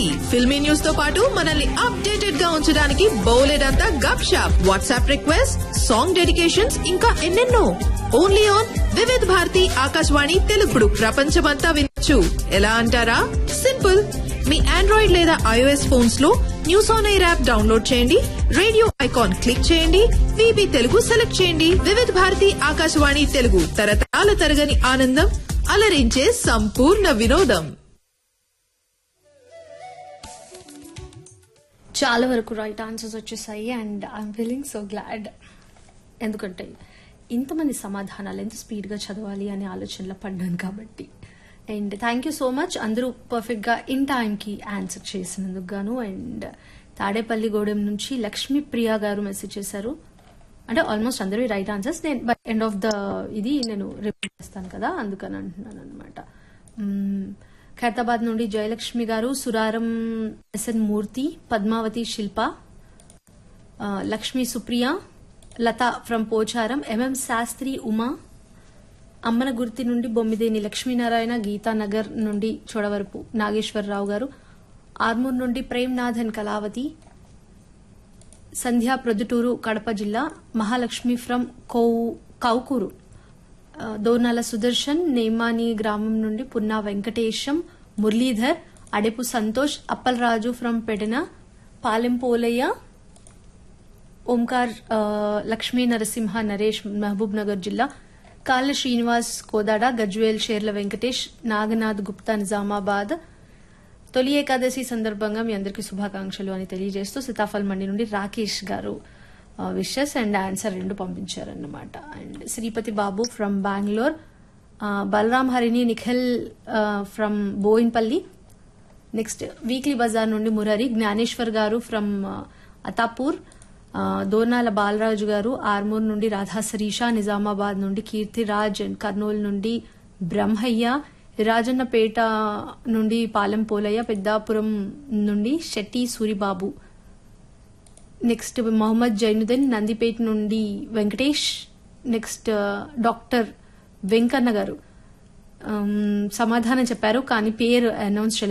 ఏంటి ఫిల్మీ న్యూస్ తో పాటు మనల్ని అప్డేటెడ్ గా ఉంచడానికి బౌలెడంతా gupshup WhatsApp request song dedications ఇంకా ఎన్నెన్నో ఓన్లీ ఆన్ వివిధ్ భారతి ఆకాశవాణి తెలుగుడు ప్రపంచమంతా వినొచ్చు ఎలా అంటారా సింపుల్ మీ ఆండ్రాయిడ్ లేదా ఐఓఎస్ ఫోన్స్ లో news on air app download చేయండి రేడియో ఐకాన్ క్లిక్ చేయండి విబి తెలుగు సెలెక్ట్ చేయండి వివిధ భారతి ఆకాశవాణి తెలుగు తరతరాల తరగని ఆనందం అలరించే సంపూర్ణ వినోదం చాలా వరకు రైట్ ఆన్సర్స్ వచ్చేసాయి and I'm feeling so glad ఎందుకంటే ఇంతమంది సమాధానాలు ఎంత స్పీడ్గా చదవాలి అనే ఆలోచనలో పడ్డాను కాబట్టి and thank you so much అందరూ పర్ఫెక్ట్గా ఇన్ టైంకి ఆన్సర్ చేసినందుకు గాను అండ్ తాడేపల్లి గూడెం నుంచి లక్ష్మీ ప్రియా గారు మెసేజ్ చేశారు అంటే ఆల్మోస్ట్ అందరూ రైట్ ఆన్సర్స్ నేను బై ఎండ్ ఆఫ్ ద ఇది నేను రిపీట్ చేస్తాను కదా అందుకని అంటున్నాను అనమాట ఖైరతాబాద్ నుండి జయలక్ష్మి గారు సురారం ఎస్ఎన్ మూర్తి పద్మావతి శిల్ప ఆ, లక్ష్మీ సుప్రియ లత ఫ్రమ్ పోచారం ఎంఎం శాస్త్రి ఉమా అమ్మనగుర్తి నుండి బొమ్మిదేని లక్ష్మీనారాయణ గీతానగర్ నుండి చోడవరపు నాగేశ్వరరావు గారు ఆర్మూర్ నుండి ప్రేమ్నాథన్ కళావతి సంధ్యా ప్రొద్దుటూరు కడప జిల్లా మహాలక్ష్మి ఫ్రమ్ కౌ కౌకూరు ఆ, దోర్నాల సుదర్శన్ నేమాని గ్రామం నుండి పున్నా వెంకటేశం మురళీధర్ అడెపు సంతోష్ అప్పలరాజు ఫ్రమ్ పెడన పాలెంపోలయ్య ఓంకార్ ఆ, లక్ష్మీ నరసింహ నరేష్ మహబూబ్ నగర్ జిల్లా కాళ్ళ శ్రీనివాస్ కోదాడ గజ్వేల్ షేర్ల వెంకటేష్ నాగనాథ్ గుప్తా నిజామాబాద్ తొలి ఏకాదశి సందర్భంగా మీ అందరికీ శుభాకాంక్షలు అని తెలియజేస్తూ సీతాఫల్ మండి నుండి రాకేష్ గారు విషెస్ అండ్ ఆన్సర్ రెండు పంపించారన్నమాట and Sripathi Babu from Bangalore Balaram Harini Nikhil from Boinpally next weekly bazaar నుండి మురరి జ్ఞానేశ్వర్ గారు ఫ్రమ్ అతాపూర్ ఆ, దోర్నాల బాలరాజు గారు ఆర్మూర్ నుండి రాధా శరీష నిజామాబాద్ నుండి కీర్తిరాజ్ అండ్ కర్నూలు నుండి బ్రహ్మయ్య రాజన్నపేట నుండి పాలెం పోలయ్య పెద్దాపురం నుండి శెట్టి సూరిబాబు నెక్స్ట్ మొహమ్మద్ జైనుద్దీన్ నందిపేట నుండి వెంకటేష్ నెక్స్ట్ డాక్టర్ వెంకన్న గారు ఆమ్, సమాధానం చెప్పారు కానీ పేరు అనౌన్స్